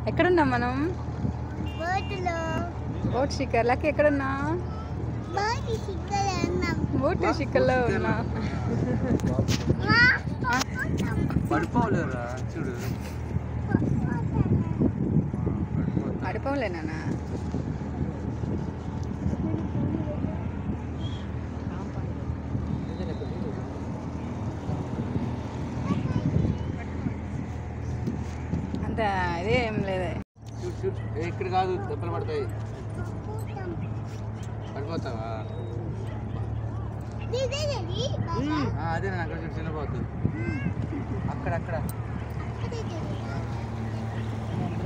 ఎక్కడున్నాం మనం బోటులో బోట్ షిక్కర్లకి ఎక్కడున్నా బోటు చిక్కలు అన్నాం బోట్ షిక్కర్లో ఉన్నా పడిపోలేరా చూడు పడిపోలేనా అంత ఇదే ఏం లేదే చూడు చూడు ఏ, ఇక్కడ కాదు దెబ్బలు పడతాయి పడిపోతావా ఆ, అదే నేను అక్కడ చూడు చిన్నపోతుంది అక్కడ అక్కడ